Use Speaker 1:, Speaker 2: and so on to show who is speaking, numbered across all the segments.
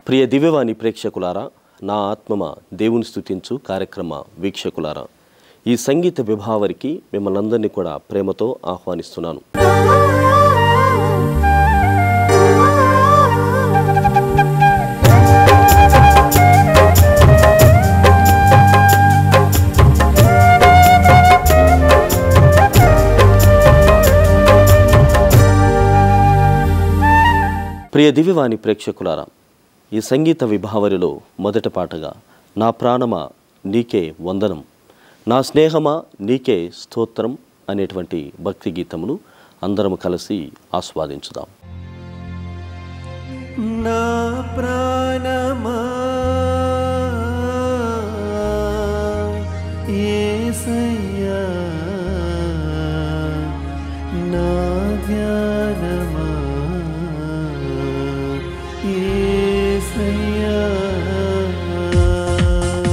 Speaker 1: ప్రియ దివ్యవాణి ప్రేక్షకులారా నా ఆత్మమ దేవుని స్థుతించు కార్యక్రమ వీక్షకులారా ఈ సంగీత విభావరికి మిమ్మల్ని అందరినీ కూడా ప్రేమతో ఆహ్వానిస్తున్నాను ప్రియ దివ్యవాణి ప్రేక్షకులారా ఈ సంగీత విభావరిలో మొదటి పాటగా నా ప్రాణమా నీకే వందనం నా స్నేహమా నీకే స్తోత్రం అనేటువంటి భక్తి గీతమును అందరం కలిసి ఆస్వాదించుదాం
Speaker 2: నా ప్రాణమా యేసయ్యా నా ధ్యానమా యేసయ్యా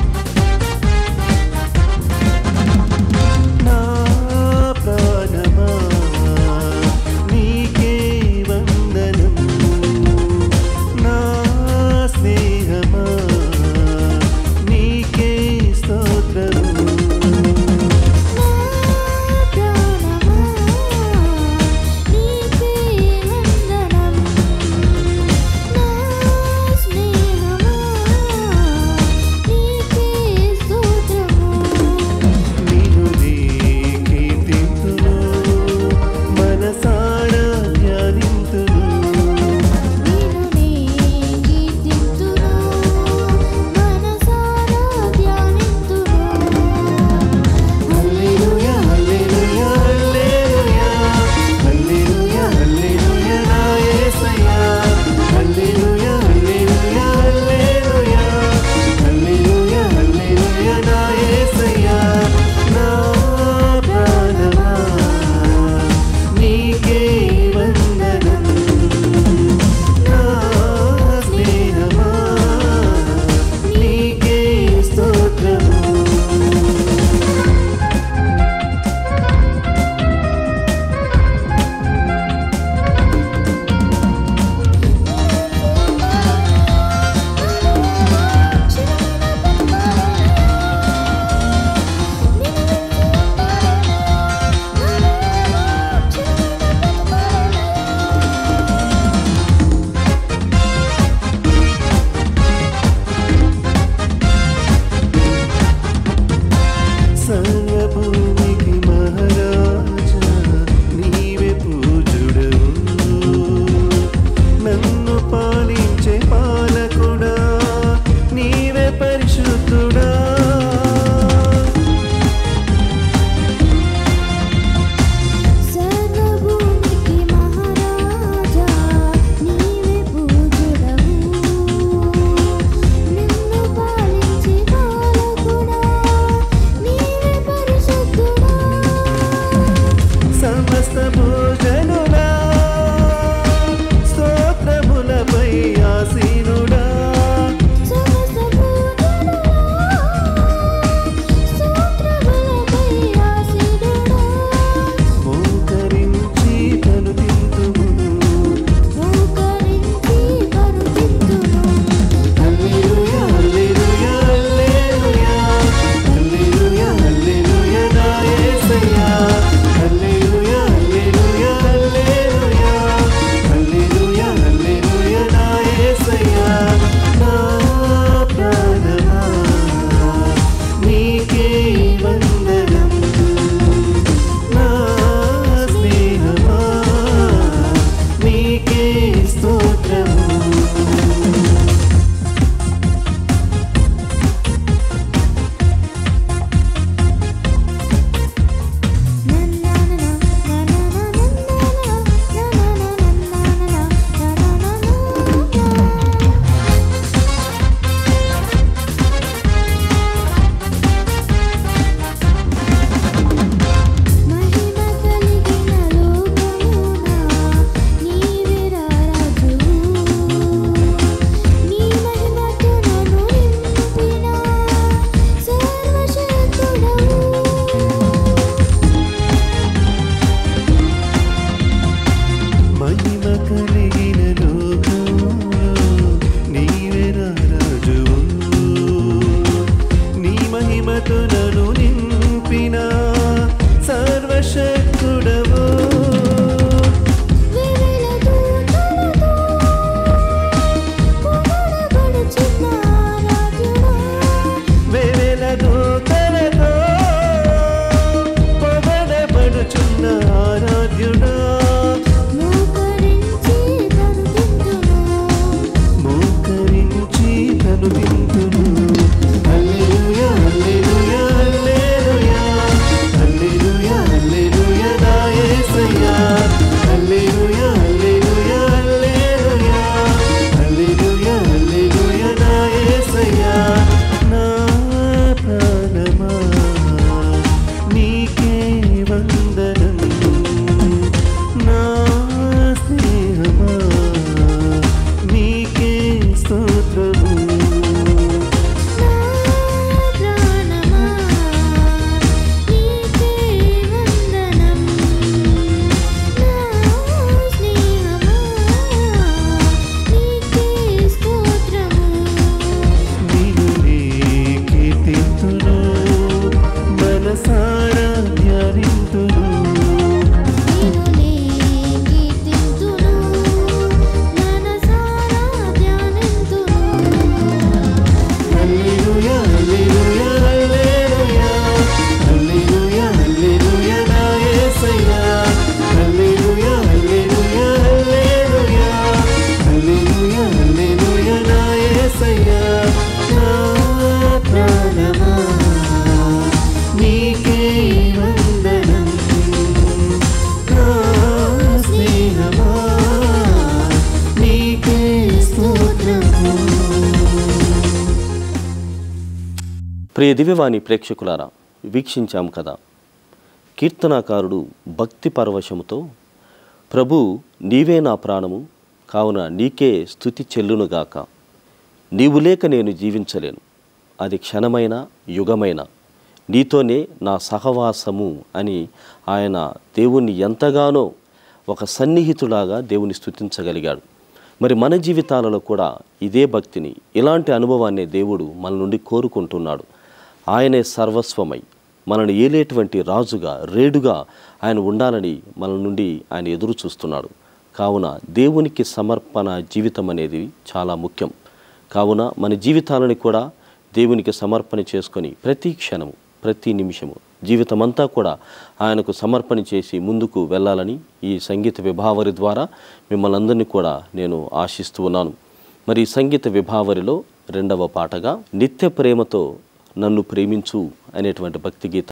Speaker 2: నా ప్రాణమా
Speaker 1: ప్రియ దివ్యవాణి ప్రేక్షకులారా వీక్షించాం కదా కీర్తనాకారుడు భక్తి పరవశముతో ప్రభు నీవే నా ప్రాణము కావున నీకే స్థుతి చెల్లునుగాక నీవు లేక నేను జీవించలేను అది క్షణమైన యుగమైన నీతోనే నా సహవాసము అని ఆయన దేవుణ్ణి ఎంతగానో ఒక సన్నిహితులాగా దేవుని స్థుతించగలిగాడు మరి మన జీవితాలలో కూడా ఇదే భక్తిని ఇలాంటి అనుభవాన్ని దేవుడు మన నుండి కోరుకుంటున్నాడు ఆయనే సర్వస్వమై మనల్ని ఏలేటువంటి రాజుగా రేడుగా ఆయన ఉండాలని మన నుండి ఆయన ఎదురు చూస్తున్నాడు కావున దేవునికి సమర్పణ జీవితం అనేది చాలా ముఖ్యం కావున మన జీవితాలని కూడా దేవునికి సమర్పణ చేసుకొని ప్రతి క్షణము ప్రతి నిమిషము జీవితమంతా కూడా ఆయనకు సమర్పణ చేసి ముందుకు వెళ్ళాలని ఈ సంగీత విభావరి ద్వారా మిమ్మల్ని అందరినీ కూడా నేను ఆశిస్తూ ఉన్నాను మరి ఈ సంగీత విభావరిలో రెండవ పాటగా నిత్య ప్రేమతో నన్ను ప్రేమించు అనేటువంటి భక్తి గీతం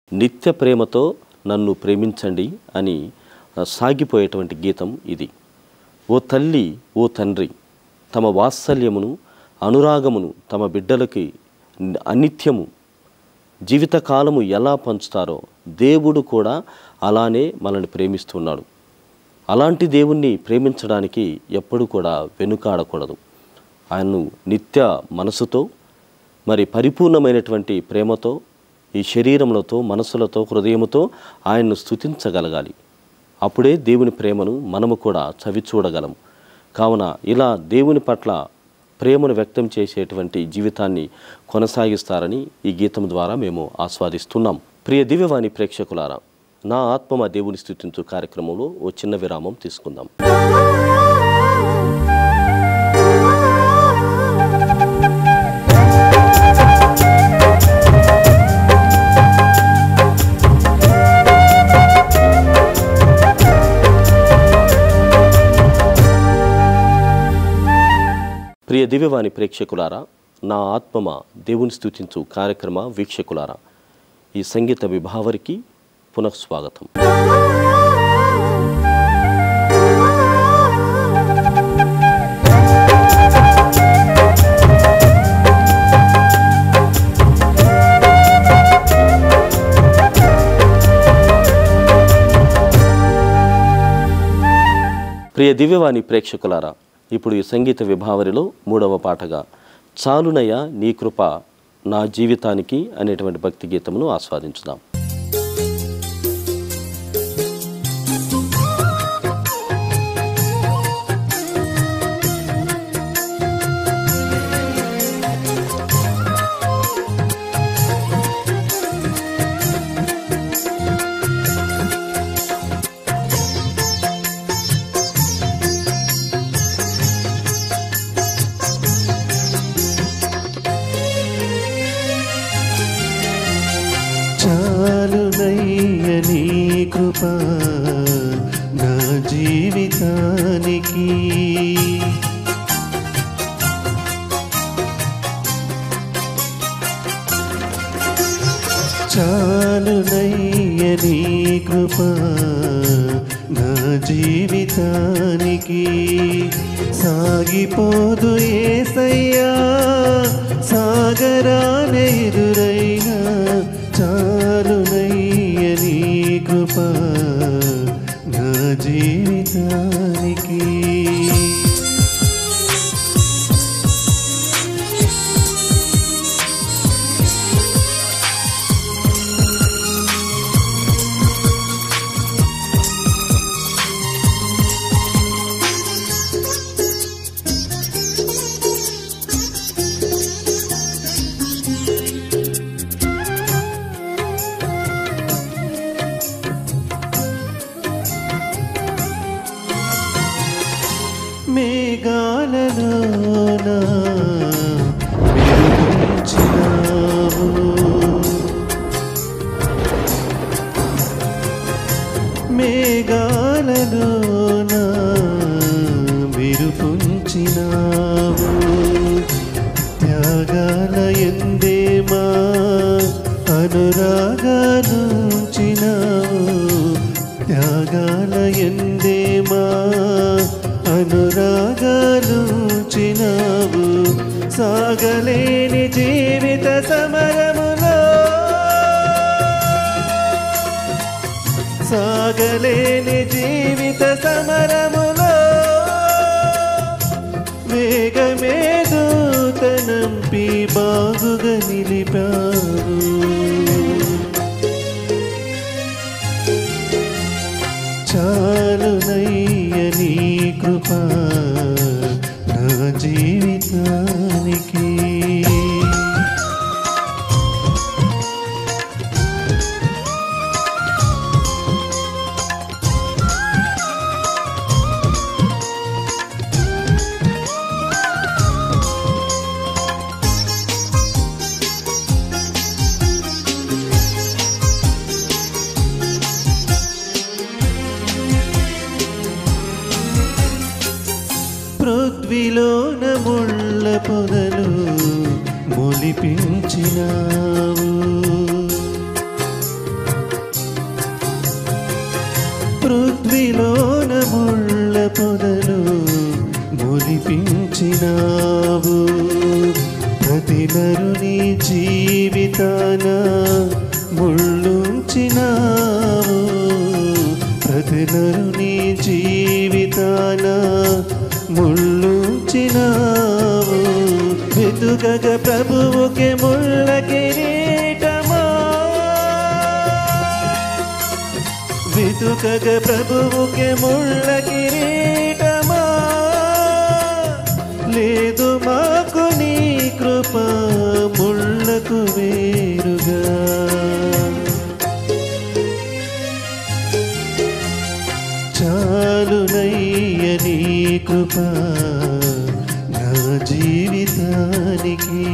Speaker 1: నిత్య ప్రేమతో నన్ను ప్రేమించండి అని ఆ, సాగిపోయేటువంటి గీతం ఇది ఓ తల్లి ఓ తండ్రి తమ వాత్సల్యమును అనురాగమును తమ బిడ్డలకి అనిత్యము జీవితకాలము ఎలా పంచుతారో దేవుడు కూడా అలానే మనల్ని ప్రేమిస్తున్నాడు అలాంటి దేవుణ్ణి ప్రేమించడానికి ఎప్పుడు కూడా వెనుకాడకూడదు ఆయన్ను నిత్య మనసుతో మరి పరిపూర్ణమైనటువంటి ప్రేమతో ఈ శరీరములతో మనసులతో హృదయముతో ఆయన్ను స్తుతించగలగాలి అప్పుడే దేవుని ప్రేమను మనము కూడా చవి చూడగలం కావున ఇలా దేవుని పట్ల ప్రేమను వ్యక్తం చేసేటువంటి జీవితాన్ని కొనసాగిస్తారని ఈ గీతం ద్వారా మేము ఆస్వాదిస్తున్నాం ప్రియ దివ్యవాణి ప్రేక్షకులారా నా ఆత్మ మా దేవుని స్థుతించు కార్యక్రమంలో ఓ చిన్న విరామం తీసుకుందాం ప్రియ దివ్యవాణి ప్రేక్షకులారా నా ఆత్మమ దేవుని స్థుతించు కార్యక్రమ వీక్షకులారా ఈ సంగీత విభావరికి పునఃస్వాగతం ప్రియ దివ్యవాణి ప్రేక్షకులారా ఇప్పుడు ఈ సంగీత విభావరిలో మూడవ పాటగా చాలునయ్య నీ కృప నా జీవితానికి అనేటువంటి భక్తి గీతమును ఆస్వాదించుదాం
Speaker 2: చాలునయ్య నీ కృప నా జీవితానికి చాలునయ్య నీ కృప నా జీవితానికి సాగిపోదు ఏసయ్యా సాగరానే ఎదురైనా చాలునయ్య నీ కృప నా జీవితానికి మేఘాలలోన మెరుగుంచినావు మేఘాలలోన మెరుపుంచినావు త్యాగాల ఎందేమా అనురాగాలుంచినావు త్యాగాల ఎందేమా అనురాగాలుంచినావు సాగలేని జీవిత సమరములో సాగలేని జీవిత సమరములో వేగమే దూతనంపి బాగుగా నిలిపావు చాలునయ్య నీ కృప నా జీవితానికి పృథ్వీలోన ముళ్ళ పొదలు మొలిపించినావు పృథ్వీలోన ముళ్ళ పొదలు మొలిపించినావు ప్రతి నరుని జీవితాన ముళ్ళుంచినావు ప్రతి నరుని జీవితాన ముళ్ళుంచినావు వెతుకగ ప్రభువుకి ముళ్ళ కిరీటమా వెతుకగ ప్రభువుకి ముళ్ళ కిరీటమా లేదు మాకు నీ కృప ముళ్ళకు వేరుగా చాలునయ్య నీ కృప నా జీవితానికి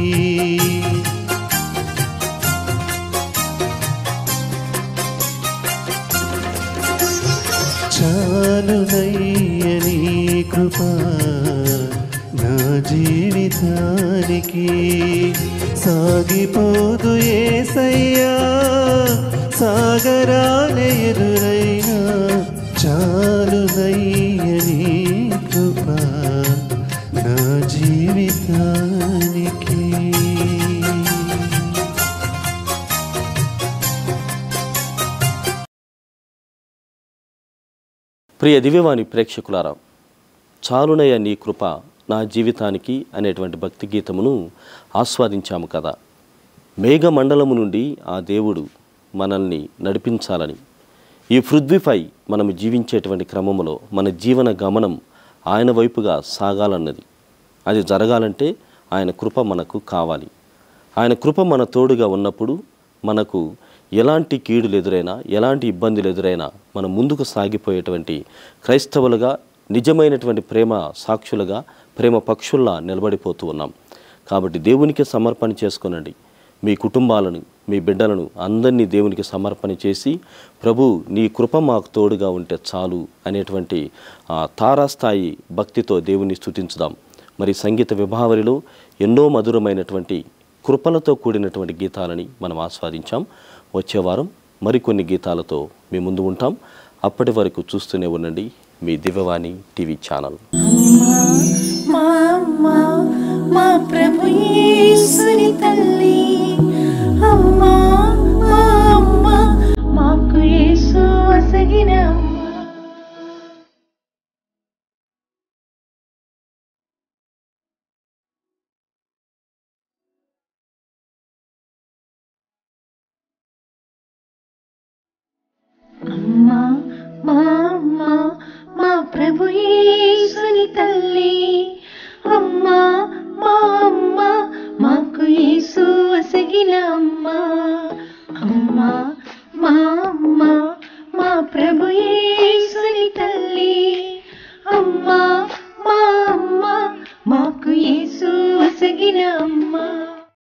Speaker 2: చాలునయ్య నీ కృప నా జీవితానికి సాగిపోదు ఏసయ్యా సాగరాలే ఎదురైనా చాలునయ్య నీ కృప నా జీవితానికి
Speaker 1: ప్రియ దివ్యవాణి ప్రేక్షకులారా చాలునయ్య నీ కృప నా జీవితానికి అనేటువంటి భక్తి గీతమును ఆస్వాదించాము కదా మేఘమండలము నుండి ఆ దేవుడు మనల్ని నడిపించాలని ఈ పృథ్వీపై మనం జీవించేటువంటి క్రమములో మన జీవన గమనం ఆయన వైపుగా సాగాలన్నది అది జరగాలంటే ఆయన కృప మనకు కావాలి ఆయన కృప మన తోడుగా ఉన్నప్పుడు మనకు ఎలాంటి కీడులు ఎదురైనా ఎలాంటి ఇబ్బందులు ఎదురైనా మనం ముందుకు సాగిపోయేటువంటి క్రైస్తవులుగా నిజమైనటువంటి ప్రేమ సాక్షులుగా ప్రేమ పక్షుల్లా నిలబడిపోతూ ఉన్నాం కాబట్టి దేవునికి సమర్పణ చేసుకొనండి మీ కుటుంబాలను మీ బిడ్డలను అందరినీ దేవునికి సమర్పణ చేసి ప్రభు నీ కృప మాకు తోడుగా ఉంటే చాలు అనేటువంటి ఆ, తారాస్థాయి భక్తితో దేవుని స్తుతించుదాం మరి సంగీత విభావరిలో ఎన్నో మధురమైనటువంటి కృపలతో కూడినటువంటి గీతాలని మనం ఆస్వాదించాం వచ్చే వారం మరికొన్ని గీతాలతో మీ ముందు ఉంటాం అప్పటి వరకు చూస్తూనే ఉండండి మీ దివ్యవాణి టీవీ ఛానల్
Speaker 3: మా అమ్మ మా ప్రభు యేసుని తల్లి అమ్మా మా అమ్మ మాకు యేసు అసగిన అమ్మ అమ్మా మా అమ్మ మా ప్రభు యేసుని తల్లి అమ్మా మా అమ్మ మాకు యేసు అసగిన అమ్మ అమ్మా